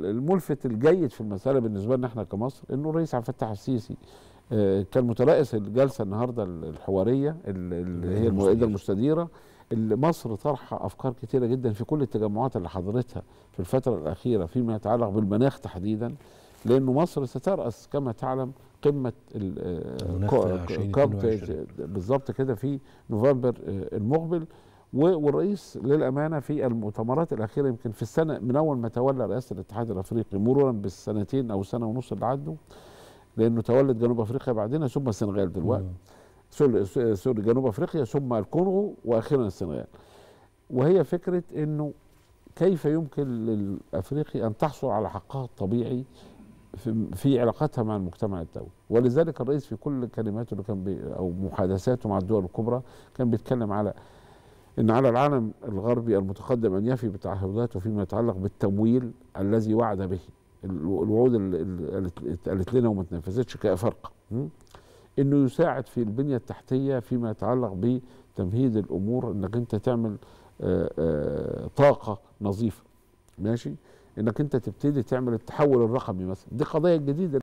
الملفت الجيد في المساله بالنسبه لنا احنا كمصر انه الرئيس عبد الفتاح السيسي آه، كان مترأس الجلسه النهارده الحواريه اللي هي المائده المستديره اللي مصر طرح افكار كثيره جدا في كل التجمعات اللي حضرتها في الفتره الاخيره فيما يتعلق بالمناخ تحديدا لانه مصر سترأس كما تعلم قمه ال- آه، المناخ كو- في كوب 2022. بالظبط كده في نوفمبر آه، المقبل و- والرئيس للامانه في المؤتمرات الاخيره يمكن في السنه من اول ما تولى رئاسه الاتحاد الافريقي مرورا بالسنتين او سنه ونص اللي عدوا لانه تولت جنوب افريقيا بعدين ثم السنغال دلوقتي مم. سوري سوري جنوب افريقيا ثم الكونغو واخيرا السنغال وهي فكره انه كيف يمكن للافريقي ان تحصل على حقها الطبيعي في, في علاقتها مع المجتمع الدولي ولذلك الرئيس في كل كلماته اللي كان بي او محادثاته مع الدول الكبرى كان بيتكلم على ان على العالم الغربي المتقدم ان يفي بتعهداته فيما يتعلق بالتمويل الذي وعد به ال- الوعود اللي اللي قالت لنا وما اتنفذتش كافارقه م? انه يساعد في البنيه التحتيه فيما يتعلق بتمهيد الامور انك انت تعمل آه، آه، طاقه نظيفه ماشي انك انت تبتدي تعمل التحول الرقمي مثلا دي قضايا جديده